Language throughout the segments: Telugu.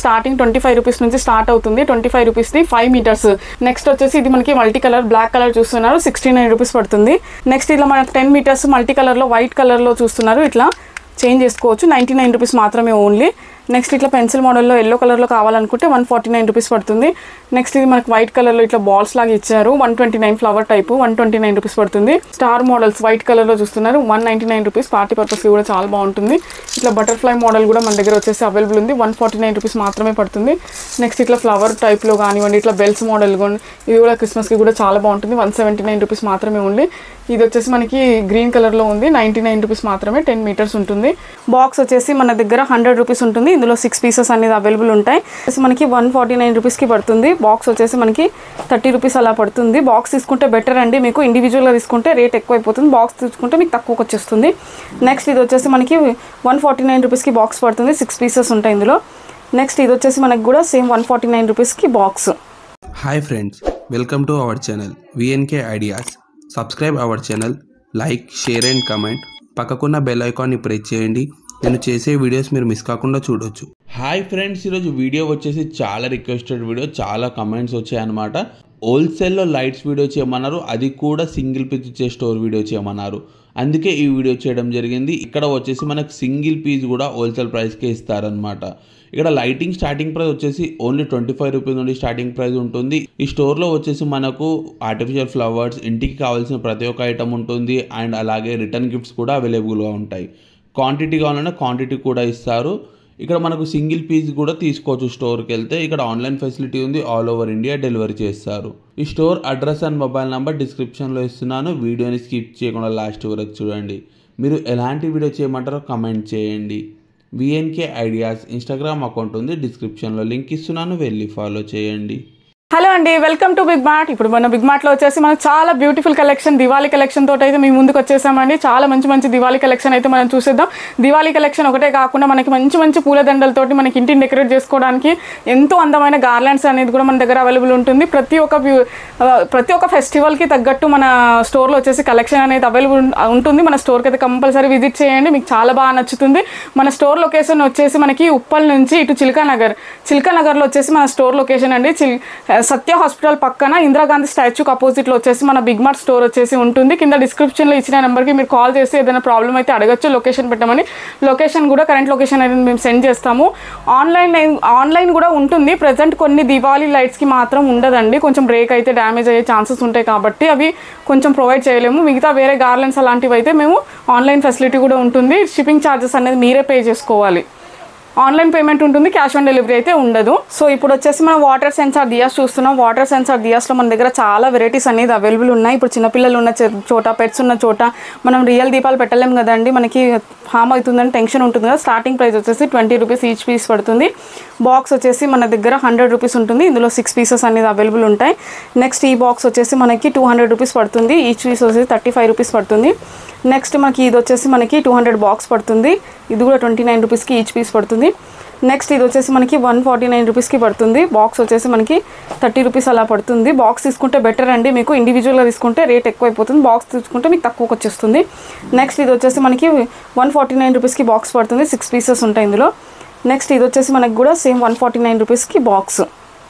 స్టార్టింగ్ ట్వంటీ ఫైవ్ రూపీస్ నుంచి స్టార్ట్ అవుతుంది ట్వంటీ ఫైవ్ రూపీస్ది ఫైవ్ మీటర్స్ నెక్స్ట్ వచ్చేసి ఇది మనకి మల్టీ కలర్ బ్లాక్ కలర్ చూస్తున్నారు సిక్స్టీ నైన్ రూపీస్ పడుతుంది నెక్స్ట్ ఇలా మనకి టెన్ మీటర్స్ మల్టీ కలర్లో వైట్ కలర్లో చూస్తున్నారు ఇట్లా చేంజ్ చేసుకోవచ్చు నైంటీ నైన్ రూపీస్ మాత్రమే ఓన్లీ నెక్స్ట్ ఇట్లా పెన్సిల్ మోడల్లో ఎల్లో కలర్లో కావాలనుకుంటే వన్ ఫార్టీ నైన్ రూపీస్ పడుతుంది నెక్స్ట్ ఇది మనకి వైట్ కలర్లో ఇట్లా బాల్స్ లాగా ఇచ్చారు one twenty nine flower type one twenty nine rupees పడుతుంది స్టార్ మోడల్స్ వైట్ కలర్లో చూస్తున్నారు one ninety nine rupees party purpose కూడా చాలా బాగుంటుంది ఇట్లా బటర్ఫ్లై మోడల్ కూడా మన దగ్గర వచ్చేసి అవైలబుల్ ఉంది వన్ ఫార్టీ నైన్ రూపీస్ మాత్రమే పడుతుంది నెక్స్ట్ ఇట్లా ఫ్లవర్ టైప్లో కానివ్వండి ఇట్లా బెల్స్ మోడల్ కూడా ఇది కూడా క్రిస్మస్కి కూడా చాలా బాగుంటుంది వన్ సెవెంటీ నైన్ రూపీస్ మాత్రమే ఉంది ఇది వచ్చేసి మనకి గ్రీన్ కలర్లో ఉంది నైంటీ నైన్ రూపీస్ మాత్రమే టెన్ మీటర్స్ ఉంటుంది బాక్స్ వచ్చేసి మన దగ్గర హండ్రెడ్ రూపీస్ ఉంటుంది ఇందులో సిక్స్ పీసెస్ అనేది అవైలబుల్ ఉంటాయి వచ్చేసి మనకి వన్ ఫార్టీ నైన్ రూపీస్కి పడుతుంది బాక్స్ వచ్చేసి మనకి థర్టీ రూపీస్ అలా పడుతుంది బాక్స్ తీసుకుంటే బెటర్ అండి మీకు ఇండివిజువల్గా తీసుకుంటే రేట్ ఎక్కువ అయిపోతుంది బాక్స్ తీసుకుంటే మీకు తక్కువకి వచ్చేస్తుంది నెక్స్ట్ ఇది వచ్చేసి మనకి వన్ ఫార్టీ నైన్ రూపీస్కి బాక్స్ పడుతుంది సిక్స్ పీసెస్ ఉంటాయి ఇందులో నెక్స్ట్ ఇది వచ్చేసి మనకి కూడా సేమ్ వన్ ఫార్టీ నైన్ రూపీస్కి box hi friends welcome to our channel VNK ideas subscribe our channel like share and comment పక్కకున్న బెల్ ఐకాన్ని ప్రెస్ చేయండి నేను చేసే వీడియోస్ మీరు మిస్ కాకుండా చూడొచ్చు హాయ్ ఫ్రెండ్స్ ఈరోజు వీడియో వచ్చేసి చాలా రిక్వెస్టెడ్ వీడియో చాలా కమెంట్స్ వచ్చాయన్నమాట హోల్సేల్లో లైట్స్ వీడియో చేయమన్నారు అది కూడా సింగిల్ పీస్ ఇచ్చే స్టోర్ వీడియో చేయమన్నారు అందుకే ఈ వీడియో చేయడం జరిగింది ఇక్కడ వచ్చేసి మనకు సింగిల్ పీస్ కూడా హోల్సేల్ ప్రైస్కే ఇస్తారనమాట ఇక్కడ లైటింగ్ స్టార్టింగ్ ప్రైస్ వచ్చేసి ఓన్లీ ట్వంటీ ఫైవ్ రూపీస్ నుండి స్టార్టింగ్ ప్రైస్ ఉంటుంది ఈ స్టోర్లో వచ్చేసి మనకు ఆర్టిఫిషియల్ ఫ్లవర్స్ ఇంటికి కావాల్సిన ప్రతి ఒక్క ఐటమ్ ఉంటుంది అండ్ అలాగే రిటర్న్ గిఫ్ట్స్ కూడా అవైలబుల్గా ఉంటాయి క్వాంటిటీ కావాలన్నా క్వాంటిటీ కూడా ఇస్తారు ఇక్కడ మనకు సింగిల్ పీస్ కూడా తీసుకోవచ్చు స్టోర్కి వెళ్తే ఇక్కడ ఆన్లైన్ ఫెసిలిటీ ఉంది ఆల్ ఓవర్ ఇండియా డెలివరీ చేస్తారు ఈ store address and mobile number డిస్క్రిప్షన్లో ఇస్తున్నాను వీడియోని స్కిప్ చేయకుండా లాస్ట్ వరకు చూడండి మీరు ఎలాంటి వీడియో చేయమంటారో కమెంట్ చేయండి విఎన్కే ఐడియాస్ ఇన్స్టాగ్రామ్ అకౌంట్ ఉంది డిస్క్రిప్షన్లో లింక్ ఇస్తున్నాను వెళ్ళి ఫాలో చేయండి హలో అండి వెల్కమ్ టు బిగ్ మార్ట్ ఇప్పుడు మన బిగ్ మార్ట్లో వచ్చేసి మనకు చాలా బ్యూటిఫుల్ కలెక్షన్ దివాళీ కలెక్షన్ తోటి అయితే మేము ముందుకు వచ్చేసామండి చాలా మంచి మంచి దివాళీ కలెక్షన్ అయితే మనం చూసేద్దాం దివాళీ కలెక్షన్ ఒకటే కాకుండా మనకి మంచి మంచి పూలదండలతోటి మనకి ఇంటిని డెకరేట్ చేసుకోవడానికి ఎంతో అందమైన గార్లాండ్స్ అనేది కూడా మన దగ్గర అవైలబుల్ ఉంటుంది ప్రతి ఒక్క బ్యూ- ఆ, ప్రతి ఒక్క ఫెస్టివల్కి తగ్గట్టు మన స్టోర్లో వచ్చేసి కలెక్షన్ అనేది అవైలబుల్ ఉంటుంది మన స్టోర్కి అయితే కంపల్సరీ విజిట్ చేయండి మీకు చాలా బాగా నచ్చుతుంది మన స్టోర్ లొకేషన్ వచ్చేసి మనకి ఉప్పల్ నుంచి ఇటు చిల్కా నగర్ చిల్కా నగర్లో వచ్చేసి మన స్టోర్ లొకేషన్ అండి చిల్ సత్య హాస్పిటల్ పక్కన ఇందిరాగాంధీ స్టాచ్యూకి అపోజిట్లో వచ్చేసి మన బిగ్ మార్ట్ స్టోర్ వచ్చేసి ఉంటుంది కింద డిస్క్రిప్షన్లో ఇచ్చిన నెంబర్కి మీరు కాల్ చేసి ఏదైనా ప్రాబ్లం అయితే అడగచ్చు లొకేషన్ పెట్టమని లొకేషన్ కూడా కరెంట్ లొకేషన్ అనేది మేము సెండ్ చేస్తాము ఆన్లైన్ ఆన్లైన్ కూడా ఉంటుంది ప్రజెంట్ కొన్ని దివాళీ లైట్స్కి మాత్రం ఉండదండి కొంచెం బ్రేక్ అయితే డ్యామేజ్ అయ్యే ఛాన్సెస్ ఉంటాయి కాబట్టి అవి కొంచెం ప్రొవైడ్ చేయలేము మిగతా వేరే గార్లెన్స్ అలాంటివి అయితే మేము ఆన్లైన్ ఫెసిలిటీ కూడా ఉంటుంది షిప్పింగ్ ఛార్జెస్ అనేది మీరే పే చేసుకోవాలి ఆన్లైన్ పేమెంట్ ఉంటుంది క్యాష్ ఆన్ డెలివరీ అయితే ఉండదు సో ఇప్పుడు వచ్చేసి మనం వాటర్ సెన్సార్ దియాస్ చూస్తున్నాం వాటర్ సెన్సార్ దియాస్లో మన దగ్గర చాలా వెరైటీస్ అనేది అవైలబుల్ ఉన్నాయి ఇప్పుడు చిన్నపిల్లలు ఉన్న చే- చోట పెట్స్ ఉన్న చోట మనం రియల్ దీపాలు పెట్టలేం కదండి మనకి హామ్ అవుతుందని టెన్షన్ ఉంటుంది కదా స్టార్టింగ్ ప్రైస్ వచ్చేసి ట్వంటీ రూపీస్ ఈచ్ పీస్ పడుతుంది బాక్స్ వచ్చేసి మన దగ్గర హండ్రెడ్ రూపీస్ ఉంటుంది ఇందులో సిక్స్ పీసెస్ అనేది అవైలబుల్ ఉంటాయి నెక్స్ట్ ఈ బాక్స్ వచ్చేసి మనకి టూ హండ్రెడ్ రూపీస్ పడుతుంది ఈచ్ పీస్ వచ్చేసి థర్టీ ఫైవ్ రూపీస్ పడుతుంది నెక్స్ట్ మనకి ఇది వచ్చేసి మనకి టూ హండ్రెడ్ బాక్స్ పడుతుంది ఇది కూడా ట్వంటీ నైన్ రూపీస్కి ఈచ్ పీస్ పడుతుంది నెక్స్ట్ ఇది వచ్చేసి మనకి వన్ ఫార్టీ నైన్ రూపీస్కి పడుతుంది బాక్స్ వచ్చేసి మనకి థర్టీ రూపీస్ అలా పడుతుంది బాక్స్ తీసుకుంటే బెటర్ అండి మీకు ఇండివిజువల్గా తీసుకుంటే రేట్ ఎక్కువ అయిపోతుంది బాక్స్ తీసుకుంటే మీకు తక్కువకి వచ్చేస్తుంది నెక్స్ట్ ఇది వచ్చేసి మనకి వన్ ఫార్టీ నైన్ రూపీస్కి బాక్స్ పడుతుంది సిక్స్ పీసెస్ ఉంటాయి ఇందులో నెక్స్ట్ ఇది వచ్చేసి మనకి కూడా సేమ్ వన్ ఫార్టీ నైన్ రూపీస్కి బాక్స్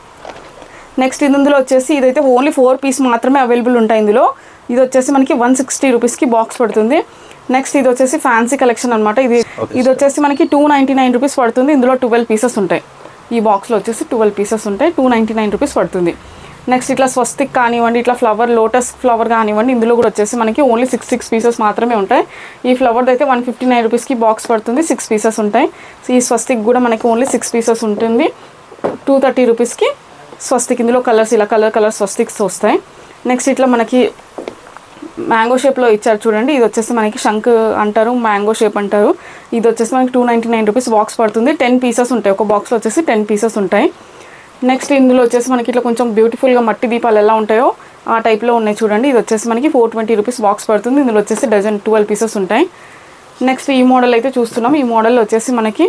నెక్స్ట్ ఇది ఇందులో వచ్చేసి ఇదైతే ఓన్లీ ఫోర్ పీస్ మాత్రమే అవైలబుల్ ఉంటాయి ఇందులో ఇది వచ్చేసి మనకి వన్ సిక్స్టీ రూపీస్కి బాక్స్ పడుతుంది నెక్స్ట్ ఇది వచ్చేసి ఫ్యాన్సీ కలెక్షన్ అనమాట ఇది ఇది వచ్చేసి మనకి టూ నైంటీ నైన్ రూపీస్ పడుతుంది ఇందులో ట్వెల్వ్ పీసెస్ ఉంటాయి ఈ బాక్స్లో వచ్చేసి ట్వెల్వ్ పీసెస్ ఉంటాయి టూ నైంటీ నైన్ రూపీస్ పడుతుంది నెక్స్ట్ ఇట్లా స్వస్తిక్ కానివ్వండి ఇట్లా ఫ్లవర్ లోటస్ ఫ్లవర్ కానివ్వండి ఇందులో కూడా వచ్చేసి మనకి ఓన్లీ సిక్స్ సిక్స్ పీసెస్ మాత్రమే ఉంటాయి ఈ ఫ్లవర్ది అయితే వన్ ఫిఫ్టీ నైన్ రూపీస్కి బాక్స్ పడుతుంది సిక్స్ పీసెస్ ఉంటాయి సో ఈ స్వస్తిక్ కూడా మనకి ఓన్లీ సిక్స్ పీసెస్ ఉంటుంది టూ థర్టీ రూపీస్కి స్వస్తిక్ ఇందులో కలర్స్ ఇలా కలర్ కలర్ స్వస్తిక్స్ వస్తాయి నెక్స్ట్ ఇట్లా మనకి మ్యాంగో షేప్లో ఇచ్చారు చూడండి ఇది వచ్చేసి మనకి శంక్ అంటారు మ్యాంగో షేప్ అంటారు ఇది వచ్చేసి మనకి two ninety nine rupees box పడుతుంది టెన్ పీసెస్ ఉంటాయి ఒక బాక్స్లో వచ్చేసి టెన్ పీసెస్ ఉంటాయి నెక్స్ట్ ఇందులో వచ్చేసి మనకి ఇట్లా కొంచెం బ్యూటిఫుల్గా మట్టి దీపాలు ఎలా ఉంటాయో ఆ టైప్లో ఉన్నాయి చూడండి ఇది వచ్చేసి మనకి ఫోర్ ట్వంటీ రూపీస్ బాక్స్ పడుతుంది ఇందులో వచ్చేసి డజన్ ట్వెల్వ్ పీసెస్ ఉంటాయి నెక్స్ట్ ఈ మోడల్ అయితే చూస్తున్నాం ఈ మోడల్ వచ్చేసి మనకి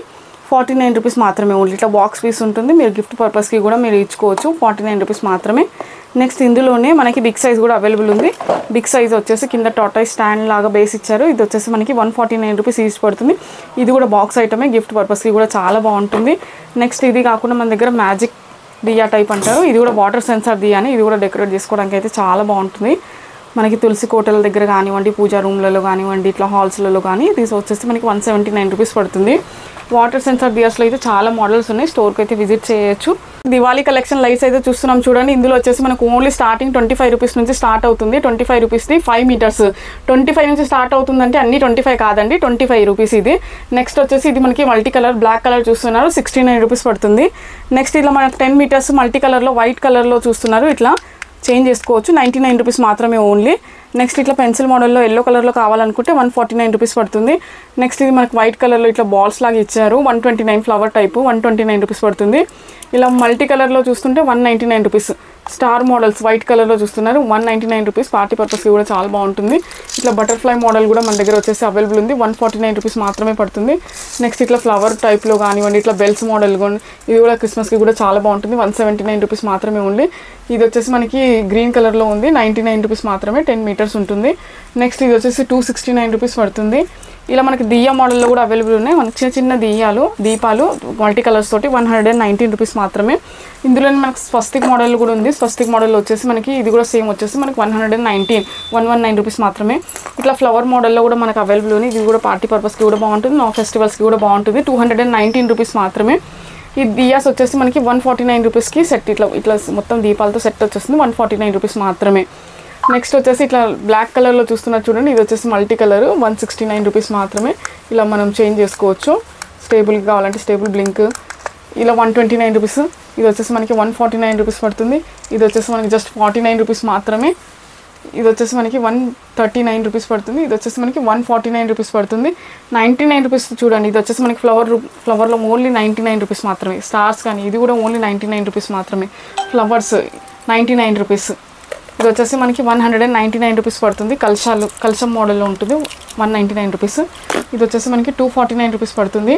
ఫార్టీ నైన్ రూపీస్ మాత్రమే ఓన్లీ ఇట్లా బాక్స్ పీస్ ఉంటుంది మీరు గిఫ్ట్ పర్పస్కి కూడా మీరు ఇచ్చుకోవచ్చు ఫార్టీ నైన్ రూపీస్ మాత్రమే నెక్స్ట్ ఇందులోనే మనకి బిగ్ సైజ్ కూడా అవైలబుల్ ఉంది బిగ్ సైజ్ వచ్చేసి కింద టాటై స్టాండ్ లాగా బేస్ ఇచ్చారు ఇది వచ్చేసి మనకి one forty nine rupees each పడుతుంది ఇది కూడా బాక్స్ ఐటమే గిఫ్ట్ పర్పస్కి కూడా చాలా బాగుంటుంది నెక్స్ట్ ఇది కాకుండా మన దగ్గర మ్యాజిక్ దియా టైప్ అంటారు ఇది కూడా వాటర్ సెన్సార్ దియాని ఇది కూడా డెకరేట్ చేసుకోవడానికి అయితే చాలా బాగుంటుంది మనకి తులసి కోటల దగ్గర కానివ్వండి పూజా రూమ్లలో కానివ్వండి ఇట్లా హాల్స్లలో కానీ ఇది వచ్చేసి మనకి వన్ సెవెంటీ నైన్ రూపీస్ పడుతుంది వాటర్ సెన్సార్ దియాస్లో అయితే చాలా మోడల్స్ ఉన్నాయి స్టోర్కి అయితే విజిట్ చేయొచ్చు దివాళీ కలెక్షన్ లైట్స్ అయితే చూస్తున్నాం చూడండి ఇందులో వచ్చేసి మనకు only starting twenty five rupees నుంచి స్టార్ట్ అవుతుంది ట్వంటీ ఫైవ్ రూపీస్ది ఫైవ్ మీటర్స్ ట్వంటీ ఫైవ్ నుంచి స్టార్ట్ అవుతుందంటే అన్ని ట్వంటీ ఫైవ్ కాదండి ట్వంటీ ఫైవ్ రూపీస్ ఇది నెక్స్ట్ వచ్చేసి ఇది మనకి మల్టీ కలర్ బ్లాక్ కలర్ చూస్తున్నారు సిక్స్టీ నైన్ రూపీస్ పడుతుంది నెక్స్ట్ ఇలా మనకు టెన్ మీటర్స్ మల్టీ కలర్లో వైట్ కలర్లో చూస్తున్నారు ఇట్లా చేంజ్ చేసుకోవచ్చు నైంటీ నైన్ రూపీస్ మాత్రమే ఓన్లీ నెక్స్ట్ ఇట్లా పెన్సిల్ మోడల్లో ఎల్లో కలర్లో కావాలనుకుంటే వన్ ఫార్టీ నైన్ రూపీస్ పడుతుంది నెక్స్ట్ ఇది మనకి వైట్ కలర్లో ఇట్లా బాల్స్ లాగా ఇచ్చారు one twenty nine flower type one twenty nine rupees పడుతుంది ఇలా మల్టీ కలర్లో చూస్తుంటే one ninety nine rupees star models white కలర్లో చూస్తున్నారు one ninety nine rupees party పర్పస్కి కూడా చాలా బాగుంటుంది ఇట్లా బటర్ఫ్లై మోడల్ కూడా మన దగ్గర వచ్చేసి అవైలబుల్ ఉంది వన్ ఫార్టీ నైన్ రూపీస్ మాత్రమే పడుతుంది నెక్స్ట్ ఇట్లా ఫ్లవర్ టైప్లో కానివ్వండి ఇట్లా బెల్స్ మోడల్ కూడా ఇది కూడా క్రిస్మస్కి కూడా చాలా బాగుంటుంది వన్ సెవెంటీ నైన్ రూపీస్ మాత్రమే ఉంది ఇది వచ్చేసి మనకి గ్రీన్ కలర్లో ఉంది నైంటీ నైన్ రూపీస్ మాత్రమే టెన్ మీటర్స్ ఉంటుంది నెక్స్ట్ ఇది వచ్చేసి టూ సిక్స్టీ నైన్ రూపీస్ పడుతుంది ఇలా మనకి దియ్య మోడల్లో కూడా అవైలబుల్ ఉన్నాయి మనకి చిన్న చిన్న దియ్యాలు దీపాలు మల్టీ కలర్స్ తోటి one hundred and nineteen rupees మాత్రమే ఇందులోనే మనకి స్వస్తిక్ మోడల్ కూడా ఉంది స్వస్తిక్ మోడల్ వచ్చేసి మనకి ఇది కూడా సేమ్ వచ్చేసి మనకి one hundred and nineteen one one nine rupees మాత్రమే ఇట్లా ఫ్లవర్ మోడల్లో కూడా మనకు అవైలబుల్ ఉంది ఇది కూడా పార్టీ పర్పస్కి కూడా బాగుంటుంది నా ఫెస్టివల్స్కి కూడా బాగుంటుంది two hundred and nineteen rupees మాత్రమే ఈ దియాస్ వచ్చేసి మనకి వన్ ఫార్టీ నైన్ రూపీస్కి సెట్ ఇట్లా ఇట్లా మొత్తం దీపాలతో సెట్ వచ్చేస్తుంది వన్ ఫార్టీ నైన్ రూపీస్ మాత్రమే నెక్స్ట్ వచ్చేసి ఇట్లా బ్లాక్ కలర్లో చూస్తున్నారు చూడండి ఇది వచ్చేసి multi colour one sixty nine rupees మాత్రమే ఇలా మనం చేంజ్ చేసుకోవచ్చు స్టేబుల్ కావాలంటే స్టేబుల్ బ్లింక్ ఇలా వన్ ట్వంటీ నైన్ రూపీస్ ఇది వచ్చేసి మనకి వన్ ఫార్టీ నైన్ రూపీస్ పడుతుంది ఇది వచ్చేసి మనకి జస్ట్ ఫార్టీ నైన్ రూపీస్ మాత్రమే ఇది వచ్చేసి మనకి వన్ థర్టీ నైన్ రూపీస్ పడుతుంది ఇది వచ్చేసి మనకి వన్ ఫార్టీ నైన్ రూపీస్ పడుతుంది నైంటీ నైన్ రూపీస్ చూడండి ఇది వచ్చేసి మనకి ఫ్లవర్ ఫ్లవర్లో ఓన్లీ నైంటీ నైన్ రూపీస్ మాత్రమే స్టార్స్ కానీ ఇది కూడా ఓన్లీ నైంటీ నైన్ రూపీస్ మాత్రమే ఫ్లవర్స్ నైంటీ నైన్ రూపీస్ ఇది వచ్చేసి మనకి one hundred and ninety nine rupees పడుతుంది కల్షాలు కల్షం మోడల్లో ఉంటుంది వన్ నైంటీ నైన్ రూపీస్ ఇది వచ్చేసి మనకి టూ ఫార్టీ నైన్ రూపీస్ పడుతుంది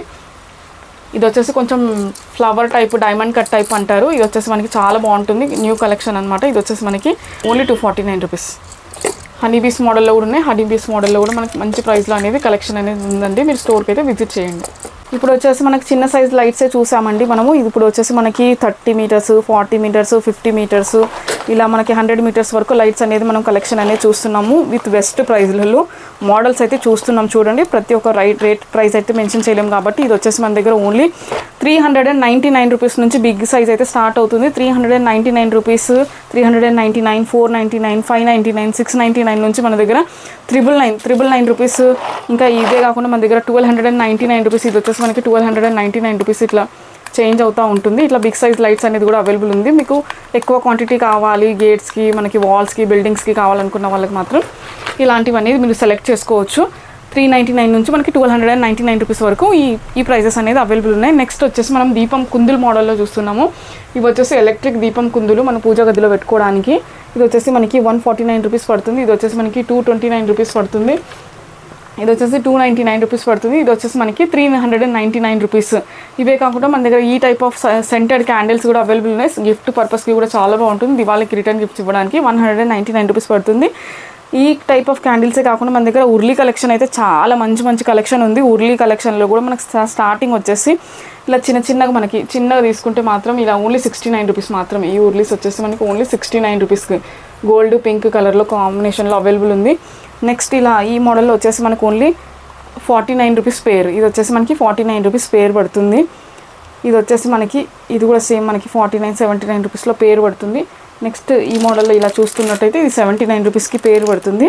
ఇది వచ్చేసి కొంచెం flower type diamond cut type అంటారు ఇది వచ్చేసి మనకి చాలా బాగుంటుంది న్యూ కలెక్షన్ అనమాట ఇది వచ్చేసి మనకి only two forty nine rupees honey bees మోడల్లో కూడా ఉన్నాయి హనీ బీస్ మోడల్లో కూడా మనకి మంచి ప్రైస్లో అనేది కలెక్షన్ అనేది ఉందండి మీరు స్టోర్కి అయితే విజిట్ చేయండి ఇప్పుడు వచ్చేసి మనకి చిన్న సైజ్ లైట్సే చూసామండి మనము ఇది ఇప్పుడు వచ్చేసి మనకి thirty metres forty metres fifty metres ఇలా మనకి హండ్రెడ్ మీటర్స్ వరకు లైట్స్ అనేది మనం కలెక్షన్ అనేది చూస్తున్నాము విత్ బెస్ట్ ప్రైజ్లలో మోడల్స్ అయితే చూస్తున్నాం చూడండి ప్రతి ఒక్క రైట్ రేట్ ప్రైస్ అయితే మెన్షన్ చేయలేము కాబట్టి ఇది వచ్చేసి మన దగ్గర only three hundred and ninety nine rupees నుంచి బిగ్ సైజ్ అయితే స్టార్ట్ అవుతుంది three hundred and ninety nine rupees three hundred and ninety nine four ninety nine five ninety nine six ninety nine నుంచి మన దగ్గర triple nine triple nine rupees ఇంకా ఇదే కాకుండా మన దగ్గర twelve hundred and ninety nine rupees ఇది వచ్చేసి మనకి twelve hundred and ninety nine rupees ఇట్లా చేంజ్ అవుతూ ఉంటుంది ఇట్లా బిగ్ సైజ్ లైట్స్ అనేది కూడా అవైలబుల్ ఉంది మీకు ఎక్కువ క్వాంటిటీ కావాలి గేట్స్కి మనకి వాల్స్కి బిల్డింగ్స్కి కావాలనుకున్న వాళ్ళకి మాత్రం ఇలాంటివన్నీ మీరు సెలెక్ట్ చేసుకోవచ్చు త్రీ నైంటీ నైన్ నుంచి మనకి twelve hundred and ninety nine rupees వరకు ఈ ఈ ప్రైజెస్ అనేది అవైలబుల్ ఉన్నాయి నెక్స్ట్ వచ్చేసి మనం దీపం కుందులు మోడల్లో చూస్తున్నాము ఇవి వచ్చేసి ఎలక్ట్రిక్ దీపం కుందులు మన పూజ గదిలో పెట్టుకోవడానికి ఇది వచ్చేసి మనకి వన్ ఫార్టీ నైన్ రూపీస్ పడుతుంది ఇది వచ్చేసి మనకి టూ ట్వంటీ నైన్ రూపీస్ పడుతుంది ఇది వచ్చేసి టూ నైంటీ నైన్ రూపీస్ పడుతుంది ఇది వచ్చేసి మనకి three hundred and ninety nine rupees ఇవే కాకుండా మన దగ్గర ఈ టైప్ ఆఫ్ సెంటెడ్ క్యాండిల్స్ కూడా అవైలబుల్ ఉన్నాయి గిఫ్ట్ పర్పస్కి కూడా చాలా బాగుంటుంది దివాళీకి రిటర్న్ గిఫ్ట్స్ ఇవ్వడానికి one hundred and ninety nine rupees పడుతుంది ఈ టైప్ ఆఫ్ క్యాండిల్సే కాకుండా మన దగ్గర ఉర్లీ కలెక్షన్ అయితే చాలా మంచి మంచి కలెక్షన్ ఉంది ఉర్లీ కలెక్షన్లో కూడా మనకి స్టా- స్టార్టింగ్ వచ్చేసి ఇలా చిన్న చిన్నగా మనకి చిన్నగా తీసుకుంటే మాత్రం ఇలా ఓన్లీ సిక్స్టీ నైన్ రూపీస్ మాత్రమే ఈ ఉర్లీస్ వచ్చేసి మనకి ఓన్లీ సిక్స్టీ నైన్ రూపీస్కి గోల్డ్ పింక్ కలర్లో కాంబినేషన్లో అవైలబుల్ ఉంది నెక్స్ట్ ఇలా ఈ మోడల్లో వచ్చేసి మనకు only forty nine rupees pair ఇది వచ్చేసి మనకి ఫార్టీ నైన్ రూపీస్ పేర్ పడుతుంది ఇది వచ్చేసి మనకి ఇది కూడా సేమ్ మనకి ఫార్టీ నైన్ సెవెంటీ నైన్ రూపీస్లో పేరు పడుతుంది నెక్స్ట్ ఈ మోడల్లో ఇలా చూస్తున్నట్టయితే ఇది సెవెంటీ నైన్ రూపీస్కి పేరు పడుతుంది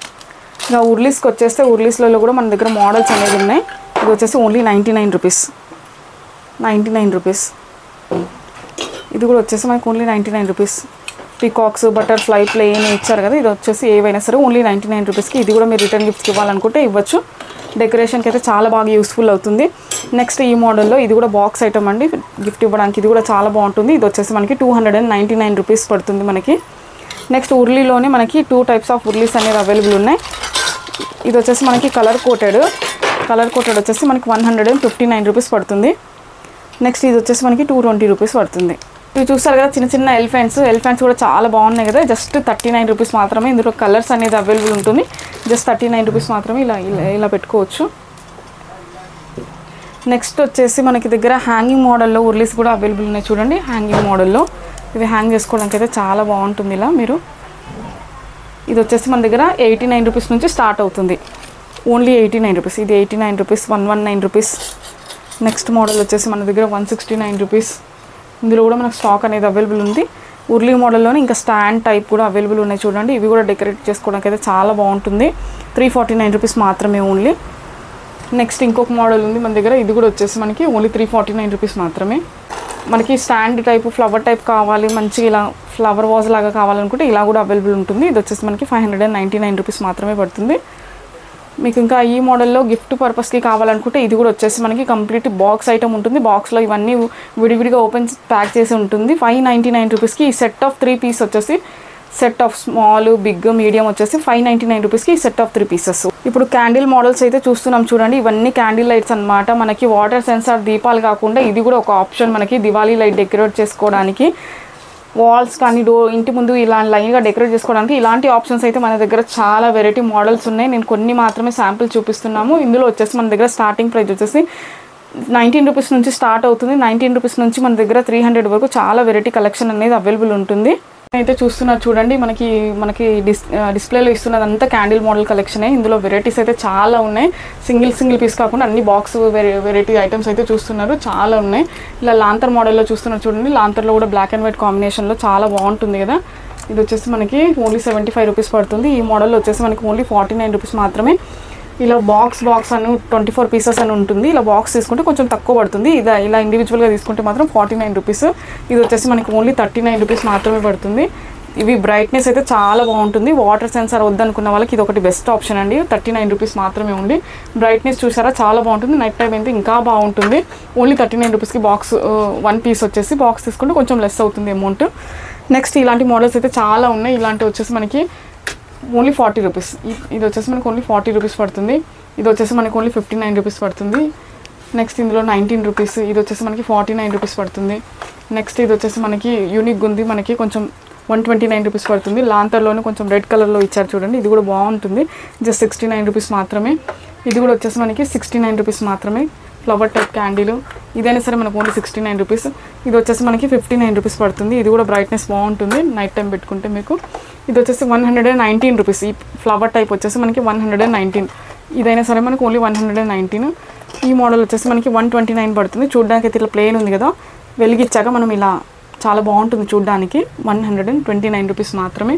ఇంకా ఉర్లీస్కి వచ్చేస్తే ఉర్లీస్లలో కూడా మన దగ్గర మోడల్స్ అనేవి ఉన్నాయి ఇది వచ్చేసి only ninety nine rupees ninety nine rupees ఇది కూడా వచ్చేసి మనకి only ninety nine rupees peacocks butterfly plane ఇచ్చారు కదా ఇది వచ్చేసి ఏవైనా సరే ఓన్లీ నైంటీ నైన్ రూపీస్కి ఇది కూడా మీరు రిటర్న్ గిఫ్ట్కి ఇవ్వాలనుకుంటే ఇవ్వచ్చు డెకరేషన్కి అయితే చాలా బాగా యూస్ఫుల్ అవుతుంది నెక్స్ట్ ఈ మోడల్లో ఇది కూడా బాక్స్ ఐటమ్ అండి గిఫ్ట్ ఇవ్వడానికి ఇది కూడా చాలా బాగుంటుంది ఇది వచ్చేసి మనకి two hundred and ninety nine rupees పడుతుంది మనకి నెక్స్ట్ ఉర్లీలోనే మనకి టూ టైప్స్ ఆఫ్ ఉర్లీస్ అనేవి అవైలబుల్ ఉన్నాయి ఇది వచ్చేసి మనకి కలర్ కోటెడ్ కలర్ కోటెడ్ వచ్చేసి మనకి one hundred and fifty nine rupees పడుతుంది నెక్స్ట్ ఇది వచ్చేసి మనకి టూ ట్వంటీ రూపీస్ పడుతుంది ఇవి చూస్తారు కదా చిన్న చిన్న ఎలిఫెంట్స్ ఎలిఫెంట్స్ కూడా చాలా బాగున్నాయి కదా జస్ట్ థర్టీ నైన్ రూపీస్ మాత్రమే ఇందులో కలర్స్ అనేది అవైలబుల్ ఉంటుంది జస్ట్ థర్టీ నైన్ రూపీస్ మాత్రమే ఇలా ఇలా ఇలా పెట్టుకోవచ్చు నెక్స్ట్ వచ్చేసి మనకి దగ్గర హ్యాంగింగ్ మోడల్లో ఉర్లీస్ కూడా అవైలబుల్ ఉన్నాయి చూడండి హ్యాంగింగ్ మోడల్లో ఇవి హ్యాంగ్ చేసుకోవడానికి అయితే చాలా బాగుంటుంది ఇలా మీరు ఇది వచ్చేసి మన దగ్గర ఎయిటీ నైన్ రూపీస్ నుంచి స్టార్ట్ అవుతుంది ఓన్లీ ఎయిటీ నైన్ రూపీస్ ఇది eighty nine rupees one one nine rupees next model వచ్చేసి మన దగ్గర వన్ సిక్స్టీ నైన్ రూపీస్ ఇందులో కూడా మనకు స్టాక్ అనేది అవైలబుల్ ఉంది ఉర్లీ మోడల్లోనే ఇంకా స్టాండ్ టైప్ కూడా అవైలబుల్ ఉన్నాయి చూడండి ఇవి కూడా డెకరేట్ చేసుకోవడానికి అయితే చాలా బాగుంటుంది త్రీ ఫార్టీ నైన్ రూపీస్ మాత్రమే ఓన్లీ నెక్స్ట్ ఇంకొక మోడల్ ఉంది మన దగ్గర ఇది కూడా వచ్చేసి మనకి only three forty nine rupees మాత్రమే మనకి స్టాండ్ టైప్ ఫ్లవర్ టైప్ కావాలి మంచిగా ఇలా ఫ్లవర్ వాజ్ లాగా కావాలనుకుంటే ఇలా కూడా అవైలబుల్ ఉంటుంది ఇది వచ్చేసి మనకి five hundred and ninety nine rupees మాత్రమే పడుతుంది మీకు ఇంకా ఈ మోడల్లో గిఫ్ట్ పర్పస్కి కావాలనుకుంటే ఇది కూడా వచ్చేసి మనకి కంప్లీట్ బాక్స్ ఐటమ్ ఉంటుంది బాక్స్లో ఇవన్నీ విడివిడిగా ఓపెన్ ప్యాక్ చేసి ఉంటుంది ఫైవ్ నైంటీ నైన్ రూపీస్కి ఈ సెట్ ఆఫ్ త్రీ పీస్ వచ్చేసి set of small big medium వచ్చేసి ఫైవ్ నైంటీ నైన్ రూపీస్కి ఈ సెట్ ఆఫ్ త్రీ పీసెస్ ఇప్పుడు క్యాండిల్ మోడల్స్ అయితే చూస్తున్నాం చూడండి ఇవన్నీ క్యాండిల్ లైట్స్ అన్నమాట మనకి వాటర్ సెన్సార్ దీపాలు కాకుండా ఇది కూడా ఒక ఆప్షన్ మనకి దివాళీ లైట్ డెకరేట్ చేసుకోవడానికి వాల్స్ కానీ డో ఇంటి ముందు ఇలా లైన్గా డెకరేట్ చేసుకోవడానికి ఇలాంటి ఆప్షన్స్ అయితే మన దగ్గర చాలా వెరైటీ మోడల్స్ ఉన్నాయి నేను కొన్ని మాత్రమే శాంపిల్ చూపిస్తున్నాము ఇందులో వచ్చేసి మన దగ్గర స్టార్టింగ్ ప్రైస్ వచ్చేసి నైన్టీన్ రూపీస్ నుంచి స్టార్ట్ అవుతుంది నైన్టీన్ రూపీస్ నుంచి మన దగ్గర త్రీ హండ్రెడ్ వరకు చాలా వెరైటీ కలెక్షన్ అనేది అవైలబుల్ ఉంటుంది అయితే చూస్తున్నారు చూడండి మనకి మనకి డిస్ డిస్ప్లేలో ఇస్తున్నదంతా క్యాండిల్ మోడల్ కలెక్షనే ఇందులో వెరైటీస్ అయితే చాలా ఉన్నాయి సింగిల్ సింగిల్ పీస్ కాకుండా అన్ని బాక్స్ వెరైటీ ఐటమ్స్ అయితే చూస్తున్నారు చాలా ఉన్నాయి ఇలా లాంతర్ మోడల్లో చూస్తున్నారు చూడండి లాంతర్లో కూడా బ్లాక్ అండ్ వైట్ కాంబినేషన్లో చాలా బాగుంటుంది కదా ఇది వచ్చేసి మనకి ఓన్లీ సెవెంటీ ఫైవ్ రూపీస్ పడుతుంది ఈ మోడల్ వచ్చేసి మనకి ఓన్లీ ఫార్టీ నైన్ రూపీస్ మాత్రమే ఇలా బాక్స్ బాక్స్ అని ట్వంటీ ఫోర్ పీసెస్ అని ఉంటుంది ఇలా బాక్స్ తీసుకుంటే కొంచెం తక్కువ పడుతుంది ఇది ఇలా ఇండివిజువల్గా తీసుకుంటే మాత్రం ఫార్టీ నైన్ రూపీస్ ఇది వచ్చేసి మనకి ఓన్లీ థర్టీ నైన్ రూపీస్ మాత్రమే పడుతుంది ఇవి బ్రైట్నెస్ అయితే చాలా బాగుంటుంది వాటర్ సెన్సార్ వద్దనుకున్న వాళ్ళకి ఇది ఒకటి బెస్ట్ ఆప్షన్ అండి థర్టీ నైన్ రూపీస్ మాత్రమే ఉంది బ్రైట్నెస్ చూసారా చాలా బాగుంటుంది నైట్ టైం అయితే ఇంకా బాగుంటుంది ఓన్లీ థర్టీ నైన్ రూపీస్కి బాక్స్ వన్ పీస్ వచ్చేసి బాక్స్ తీసుకుంటే కొంచెం లెస్ అవుతుంది అమౌంట్ నెక్స్ట్ ఇలాంటి మోడల్స్ అయితే చాలా ఉన్నాయి ఇలాంటి వచ్చేసి మనకి ఓన్లీ ఫార్టీ రూపీస్ ఇది వచ్చేసి మనకి ఓన్లీ ఫార్టీ రూపీస్ పడుతుంది ఇది వచ్చేసి మనకి ఓన్లీ ఫిఫ్టీ నైన్ రూపీస్ పడుతుంది నెక్స్ట్ ఇందులో నైన్టీన్ రూపీస్ ఇది వచ్చేసి మనకి ఫార్టీ నైన్ రూపీస్ పడుతుంది నెక్స్ట్ ఇది వచ్చేసి మనకి యూనిక్ ఉంది మనకి కొంచెం వన్ ట్వంటీ నైన్ రూపీస్ పడుతుంది లాంతర్లోనే కొంచెం రెడ్ కలర్లో ఇచ్చారు చూడండి ఇది కూడా బాగుంటుంది జస్ట్ సిక్స్టీ నైన్ రూపీస్ మాత్రమే ఇది కూడా వచ్చేసి మనకి సిక్స్టీ నైన్ రూపీస్ మాత్రమే ఫ్లవర్ టైప్ క్యాండిల్ ఇదైనా సరే మనకు ఓన్లీ సిక్స్టీ నైన్ రూపీస్ ఇది వచ్చేసి మనకి ఫిఫ్టీ నైన్ రూపీస్ పడుతుంది ఇది కూడా బ్రైట్నెస్ బాగుంటుంది నైట్ టైం పెట్టుకుంటే మీకు ఇది వచ్చేసి one hundred and nineteen rupees ఈ ఫ్లవర్ టైప్ వచ్చేసి మనకి వన్ హండ్రెడ్ అండ్ నైన్టీన్ ఇదైనా సరే మనకి only one hundred and nineteen ఈ మోడల్ వచ్చేసి మనకి వన్ ట్వంటీ నైన్ పడుతుంది చూడడానికి అయితే ఇట్లా ప్లేన్ ఉంది కదా వెలిగిచ్చాక మనం ఇలా చాలా బాగుంటుంది చూడడానికి one hundred and twenty nine rupees మాత్రమే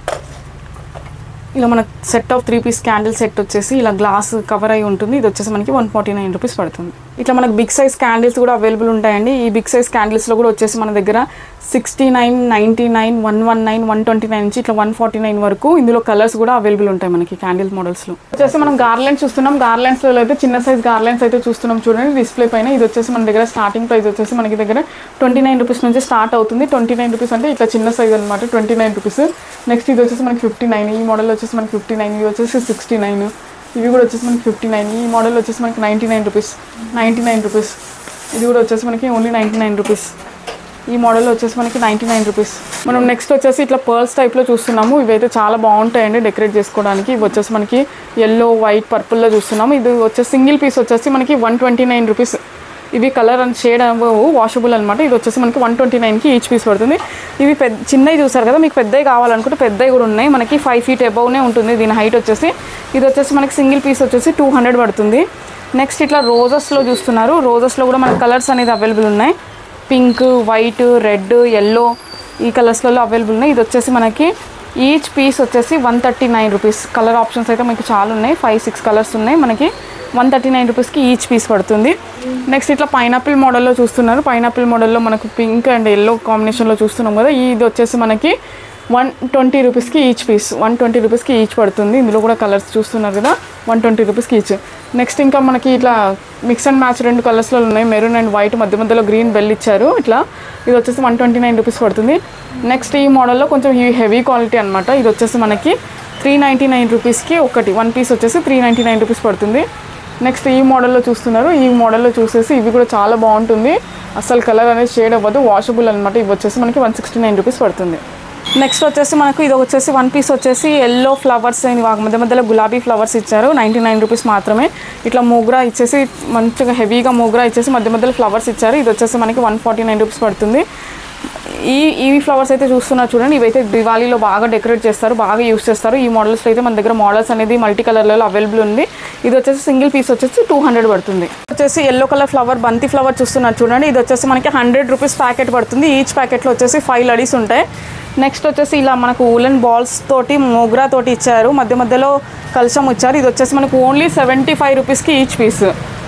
ఇలా మన set of three piece candle set వచ్చేసి ఇలా గ్లాస్ కవర్ అయి ఉంటుంది ఇది వచ్చేసి మనకి వన్ ఫార్టీ నైన్ రూపీస్ పడుతుంది ఇట్లా మనకి బిగ్ సైజ్ క్యాండిల్స్ కూడా అవైలబుల్ ఉంటాయండి ఈ బిగ్ సైజ్ క్యాండిల్స్లో కూడా వచ్చేసి మన దగ్గర sixty nine ninety nine one one nine one twenty nine నుంచి ఇట్లా వన్ ఫార్టీ నైన్ వరకు ఇందులో కలర్స్ కూడా అవైలబుల్ ఉంటాయి మనకి క్యాండిల్ మోడల్స్లో వచ్చేసి మనం గార్లెండ్స్ చూస్తున్నాం గార్లెండ్స్లో అయితే చిన్న సైజ్ గార్లెండ్స్ అయితే చూస్తున్నాం చూడండి డిస్ప్లే పైన ఇది వచ్చేసి మన దగ్గర స్టార్టింగ్ ప్రైస్ వచ్చేసి మనకి దగ్గర ట్వంటీ నైన్ రూపీస్ నుంచి స్టార్ట్ అవుతుంది ట్వంటీ నైన్ రూపీస్ అంటే ఇట్లా చిన్న సైజ్ అనమాట ట్వంటీ నైన్ రూపీస్ నెక్స్ట్ ఇది వచ్చేసి మనకి ఫిఫ్టీ నైన్ ఈ మోడల్ వచ్చేసి మనకి ఫిఫ్టీ నైన్ ఇది వచ్చేసి సిక్స్టీ నైన్ ఇవి కూడా వచ్చేసి మనకి ఫిఫ్టీ నైన్ ఈ మోడల్ వచ్చేసి మనకి ninety nine rupees ninety nine rupees ఇది కూడా వచ్చేసి మనకి ఓన్లీ నైంటీ నైన్ రూపీస్ ఈ మోడల్ వచ్చేసి మనకి నైంటీ నైన్ రూపీస్ మనం నెక్స్ట్ వచ్చేసి ఇట్లా పర్ల్స్ టైప్లో చూస్తున్నాము ఇవైతే చాలా బాగుంటాయండి డెకరేట్ చేసుకోవడానికి ఇవి వచ్చేసి మనకి ఎల్లో వైట్ పర్పుల్లో చూస్తున్నాము ఇది వచ్చేసి సింగిల్ పీస్ వచ్చేసి మనకి వన్ ట్వంటీ నైన్ రూపీస్ ఇవి కలర్ అండ్ షేడ్ అవ్వవు వాషబుల్ అనమాట ఇది వచ్చేసి మనకి వన్ ట్వంటీ నైన్కి ఈచ్ పీస్ పడుతుంది ఇవి పెద్ద చిన్నవి చూసారు కదా మీకు పెద్దవి కావాలనుకుంటే పెద్దవి కూడా ఉన్నాయి మనకి ఫైవ్ ఫీట్ అబౌవ్నే ఉంటుంది దీని హైట్ వచ్చేసి ఇది వచ్చేసి మనకి సింగిల్ పీస్ వచ్చేసి టూ హండ్రెడ్ పడుతుంది నెక్స్ట్ ఇట్లా రోజెస్లో చూస్తున్నారు రోజెస్లో కూడా మనకి కలర్స్ అనేది అవైలబుల్ ఉన్నాయి పింక్ వైట్ రెడ్ ఎల్లో ఈ కలర్స్లలో అవైలబుల్ ఉన్నాయి ఇది వచ్చేసి మనకి ఈచ్ పీస్ వచ్చేసి one thirty nine rupees colour options అయితే మనకి చాలా ఉన్నాయి ఫైవ్ సిక్స్ కలర్స్ ఉన్నాయి మనకి వన్ థర్టీ నైన్ రూపీస్కి ఈచ్ పీస్ పడుతుంది నెక్స్ట్ ఇట్లా పైనాపిల్ మోడల్లో చూస్తున్నారు పైనాపిల్ మోడల్లో మనకు పింక్ అండ్ ఎల్లో కాంబినేషన్లో చూస్తున్నాం కదా ఇది వచ్చేసి మనకి వన్ ట్వంటీ రూపీస్కి ఈచ్ పీస్ వన్ ట్వంటీ రూపీస్కి ఈచ్ పడుతుంది ఇందులో కూడా కలర్స్ చూస్తున్నారు కదా వన్ ట్వంటీ రూపీస్కి ఈచ్ నెక్స్ట్ ఇంకా మనకి ఇట్లా మిక్స్ అండ్ మ్యాచ్ రెండు కలర్స్లో ఉన్నాయి మెరూన్ అండ్ వైట్ మధ్య మధ్యలో గ్రీన్ బెల్ ఇచ్చారు ఇట్లా ఇది వచ్చేసి వన్ ట్వంటీ నైన్ రూపీస్ పడుతుంది నెక్స్ట్ ఈ మోడల్లో కొంచెం ఈ హెవీ క్వాలిటీ అనమాట ఇది వచ్చేసి మనకి త్రీ నైంటీ నైన్ రూపీస్కి ఒకటి వన్ పీస్ వచ్చేసి త్రీ నైంటీ నైన్ రూపీస్ పడుతుంది నెక్స్ట్ ఈ మోడల్లో చూస్తున్నారు ఈ మోడల్లో చూసేసి ఇవి కూడా చాలా బాగుంటుంది అసలు కలర్ అనేది షేడ్ అవ్వదు వాషబుల్ అనమాట ఇవి వచ్చేసి మనకి వన్ సిక్స్టీ నైన్ రూపీస్ పడుతుంది నెక్స్ట్ వచ్చేసి మనకు ఇది వచ్చేసి వన్ పీస్ వచ్చేసి ఎల్లో ఫ్లవర్స్ అని వా- మధ్య మధ్యలో గులాబీ ఫ్లవర్స్ ఇచ్చారు నైంటీ నైన్ రూపీస్ మాత్రమే ఇట్లా మోగ్రా ఇచ్చేసి మంచిగా హెవీగా మోగ్రా ఇచ్చేసి మధ్య మధ్యలో ఫ్లవర్స్ ఇచ్చారు ఇది వచ్చేసి మనకి వన్ ఫార్టీ నైన్ రూపీస్ పడుతుంది ఈ ఈ ఫ్లవర్స్ అయితే చూస్తున్నారు చూడండి ఇవైతే దివాళీలో బాగా డెకరేట్ చేస్తారు బాగా యూస్ చేస్తారు ఈ మోడల్స్ అయితే మన దగ్గర మోడల్స్ అనేది మల్టీ కలర్లలో అవైలబుల్ ఉంది ఇది వచ్చేసి సింగిల్ పీస్ వచ్చేసి టూ హండ్రెడ్ పడుతుంది వచ్చేసి ఎల్లో కలర్ ఫ్లవర్ బంతి ఫ్లవర్ చూస్తున్నారు చూడండి ఇది వచ్చేసి మనకి హండ్రెడ్ రూపీస్ ప్యాకెట్ పడుతుంది ఈచ్ ప్యాకెట్లో వచ్చేసి ఫైవ్ లడీస్ ఉంటాయి నెక్స్ట్ వచ్చేసి ఇలా మనకు ఊలన్ బాల్స్ తోటి మోగ్రా తోటి ఇచ్చారు మధ్య మధ్యలో కలశం ఇచ్చారు ఇది వచ్చేసి మనకు ఓన్లీ సెవెంటీ ఫైవ్ రూపీస్కి each piece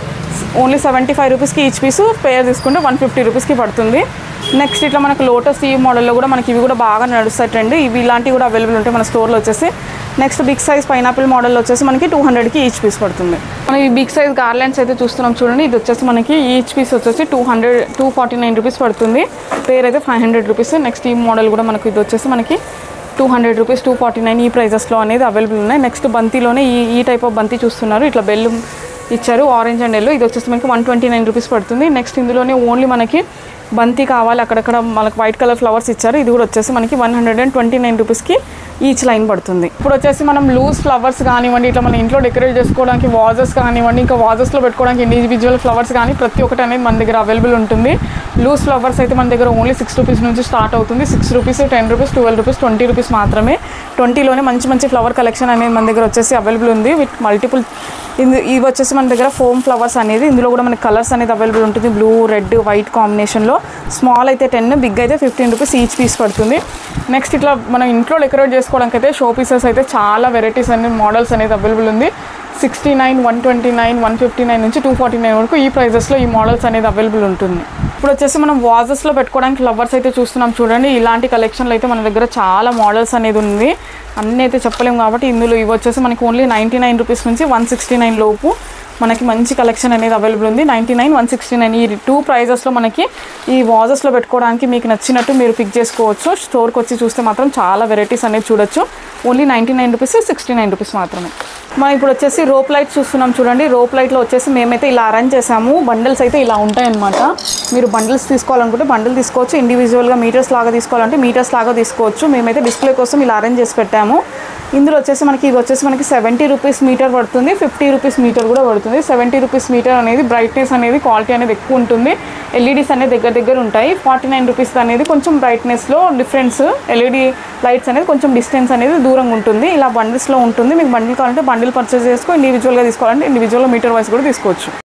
only seventy five రూపీస్కి ఈచ్ పీసు పేర్ తీసుకుంటే వన్ ఫిఫ్టీ రూపీస్కి పడుతుంది నెక్స్ట్ ఇట్లా మనకు లోటస్ ఈ మోడల్లో కూడా మనకి ఇవి కూడా బాగా నడుస్తాయి ట్రెండ్ ఇవి ఇలాంటివి కూడా అవైలబుల్ ఉంటాయి మన స్టోర్లో వచ్చేసి next big size pineapple model వచ్చేసి మనకి టూ హండ్రెడ్కి ఈచ్ పీస్ పడుతుంది మనం ఈ బిగ్ సైజ్ గార్లెండ్స్ అయితే చూస్తున్నాం చూడండి ఇది వచ్చేసి మనకి ఈచ్ పీస్ వచ్చేసి two hundred two forty nine rupees పడుతుంది పేర్ అయితే ఫైవ్ హండ్రెడ్ రూపీస్ నెక్స్ట్ ఈ మోడల్ కూడా మనకి ఇది వచ్చేసి మనకి two hundred rupees two forty nine ఈ ప్రైజెస్లో అనేది అవైలబుల్ ఉన్నాయి నెక్స్ట్ బంతిలోనే ఈ ఈ టైప్ ఆఫ్ బంతి చూస్తున్నారు ఇట్లా బెల్లు ఇచ్చారు ఆరెంజ్ అండ్ ఎల్లో ఇది వచ్చేసి మనకి వన్ ట్వంటీ నైన్ రూపీస్ పడుతుంది నెక్స్ట్ ఇందులోనే ఓన్లీ మనకి బంతి కావాలి అక్కడక్కడ మనకి వైట్ కలర్ ఫ్లవర్స్ ఇచ్చారు ఇది కూడా వచ్చేసి మనకి one hundred and twenty nine రూపీస్కి ఈచ్ లైన్ పడుతుంది ఇప్పుడు వచ్చేసి మనం లూజ్ ఫ్లవర్స్ కానివ్వండి ఇట్లా మన ఇంట్లో డెకరేట్ చేసుకోవడానికి వాజెస్ కానివ్వండి ఇంకా వాజెస్లో పెట్టుకోవడానికి ఇండివిజువల్ ఫ్లవర్స్ కానీ ప్రతి ఒక్కటి అనేది మన దగ్గర అవైలబుల్ ఉంటుంది లూజ్ ఫ్లవర్స్ అయితే మన దగ్గర ఓన్లీ సిక్స్ రూపీస్ నుంచి స్టార్ట్ అవుతుంది six rupees ten rupees twelve rupees twenty rupees మాత్రమే ట్వంటీలోనే మంచి మంచి ఫ్లవర్ కలెక్షన్ అనేది మన దగ్గర వచ్చేసి అవైలబుల్ ఉంది విత్ మల్టిపుల్ ఇది ఇవి వచ్చేసి మన దగ్గర ఫోమ్ ఫ్లవర్స్ అనేది ఇందులో కూడా మనకి కలర్స్ అనేది అవైలబుల్ ఉంటుంది బ్లూ రెడ్ వైట్ కాంబినేషన్లో స్మాల్ అయితే టెన్ బిగ్ అయితే ఫిఫ్టీన్ రూపీస్ ఈచ్ పీస్ పడుతుంది నెక్స్ట్ ఇట్లా మనం ఇంట్లో డెకరేట్ చేసుకోవడానికి అయితే షో పీసెస్ అయితే చాలా వెరైటీస్ అన్ని మోడల్స్ అనేది అవైలబుల్ ఉంది sixty nine one twenty nine one fifty nine నుంచి టూ ఫార్టీ నైన్ వరకు ఈ ప్రైజెస్లో ఈ మోడల్స్ అనేది అవైలబుల్ ఉంటుంది ఇప్పుడు వచ్చేసి మనం వాజెస్లో పెట్టుకోవడానికి ఫ్లవర్స్ అయితే చూస్తున్నాం చూడండి ఇలాంటి కలెక్షన్లు అయితే మన దగ్గర చాలా మోడల్స్ అనేది ఉంది అన్నీ అయితే చెప్పలేము కాబట్టి ఇందులో ఇవి వచ్చేసి మనకి ఓన్లీ నైంటీ నైన్ రూపీస్ నుంచి వన్ సిక్స్టీ నైన్ లోపు మనకి మంచి కలెక్షన్ అనేది అవైలబుల్ ఉంది ninety nine one sixty nine ఈ టూ ప్రైజెస్లో మనకి ఈ వాజెస్లో పెట్టుకోవడానికి మీకు నచ్చినట్టు మీరు పిక్ చేసుకోవచ్చు స్టోర్కి వచ్చి చూస్తే మాత్రం చాలా వెరైటీస్ అనేది చూడొచ్చు only ninety nine rupees sixty nine rupees మాత్రమే మనం ఇప్పుడు వచ్చేసి రోప్ లైట్ చూస్తున్నాం చూడండి రోప్ లైట్లో వచ్చేసి మేమైతే ఇలా అరేంజ్ చేసాము బండిల్స్ అయితే ఇలా ఉంటాయన్నమాట మీరు బండిల్స్ తీసుకోవాలనుకుంటే బండిల్ తీసుకోవచ్చు ఇండివిజువల్గా మీటర్స్ లాగా తీసుకోవాలంటే మీటర్స్ లాగా తీసుకోవచ్చు మేమైతే డిస్ప్లే కోసం ఇలా అరేంజ్ చేసి పెట్టాము ఇందులో వచ్చేసి మనకి ఇది వచ్చేసి మనకి సెవెంటీ రూపీస్ మీటర్ పడుతుంది ఫిఫ్టీ రూపీస్ మీటర్ కూడా పడుతుంది సెవెంటీ రూపీస్ మీటర్ అనేది బ్రైట్నెస్ అనేది క్వాలిటీ అనేది ఎక్కువ ఉంటుంది ఎల్ఈడీస్ అనేది దగ్గర దగ్గర ఉంటాయి ఫార్టీ నైన్ రూపీస్ అనేది కొంచెం బ్రైట్నెస్లో డిఫరెన్స్ ఎల్ఈడి లైట్స్ అనేది కొంచెం డిస్టెన్స్ అనేది దూరంగా ఉంటుంది ఇలా బండిల్స్లో ఉంటుంది మీకు బండిల్ కావాలంటే బండిల్ పర్చేస్ చేసుకో ఇండివిజువల్గా తీసుకోవాలంటే ఇండివిజువల్గా మీటర్ వైస్ కూడా తీసుకోవచ్చు